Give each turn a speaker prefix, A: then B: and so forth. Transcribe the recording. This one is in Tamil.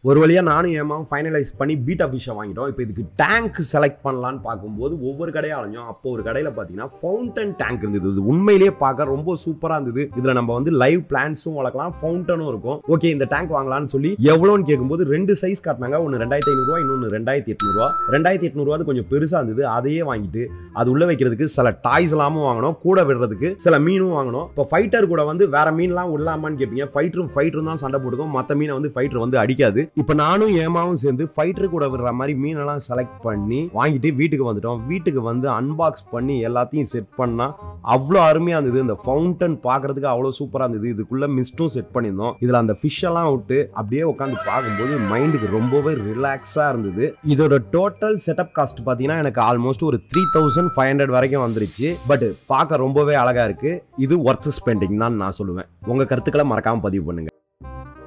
A: ஒரு வழியாக நானும் ஏமாவும் ஃபைனலைஸ் பண்ணி பீட்டா ஃபிஷ்ஷை வாங்கிட்டோம் இப்போ இதுக்கு டேங்க் செலக்ட் பண்ணலான்னு பார்க்கும்போது ஒவ்வொரு கடையாக அலைஞ்சோம் அப்போ ஒரு கடையில் பார்த்தீங்கன்னா ஃபவுண்டன் டேங்க் இருந்தது இது உண்மையிலேயே பார்க்க ரொம்ப சூப்பராக இருந்தது இதில் நம்ம வந்து லைவ் பிளான்ஸும் வளர்க்கலாம் ஃபவுண்டனும் இருக்கும் ஓகே இந்த டேங்க் வாங்கலாம்னு சொல்லி எவ்வளோன்னு கேட்கும்போது ரெண்டு சைஸ் காட்டினாங்க ஒன்று ரெண்டாயிரத்தி ஐநூறுரூவா இன்னொன்று ரெண்டாயிரத்தி எட்நூறுவா ரெண்டாயிரத்தி எட்நூறுவா கொஞ்சம் பெருசாக இருந்தது அதையே வாங்கிட்டு அது உள்ள வைக்கிறதுக்கு சில டாய்ஸ் எல்லாமும் வாங்கணும் கூட விடுறதுக்கு சில மீனும் வாங்கணும் இப்போ ஃபைட்டர் கூட வந்து வேற மீன்லாம் விடலாமான்னு கேட்பீங்க ஃபைட்டரும் ஃபைட்டரும் தான் சண்டை போட்டுக்கும் மற்ற மீனை வந்து ஃபைட்டர் வந்து அடிக்காது இப்போ நானும் ஏமாவும் சேர்ந்து ஃபைட்டர் கூட விடுற மாதிரி மீனெல்லாம் செலக்ட் பண்ணி வாங்கிட்டு வீட்டுக்கு வந்துட்டோம் வீட்டுக்கு வந்து அன்பாக்ஸ் பண்ணி எல்லாத்தையும் செட் பண்ணா அவ்வளோ அருமையாக இருந்தது இந்த ஃபவுண்டன் பார்க்கறதுக்கு அவ்வளோ சூப்பராக இருந்தது இதுக்குள்ள மிஸ்டும் செட் பண்ணியிருந்தோம் இதில் அந்த ஃபிஷ் எல்லாம் விட்டு அப்படியே உட்காந்து பார்க்கும்போது மைண்டுக்கு ரொம்பவே ரிலாக்ஸாக இருந்தது இதோட டோட்டல் செட்டப் காஸ்ட் பார்த்தீங்கன்னா எனக்கு ஆல்மோஸ்ட் ஒரு த்ரீ தௌசண்ட் ஃபைவ் ஹண்ட்ரட் வரைக்கும் வந்துருச்சு பட் பார்க்க ரொம்பவே அழகாக இருக்கு இது ஒர்த் ஸ்பெண்டிங் தான் நான் சொல்லுவேன் உங்கள் கருத்துக்களை மறக்காமல் பதிவு பண்ணுங்க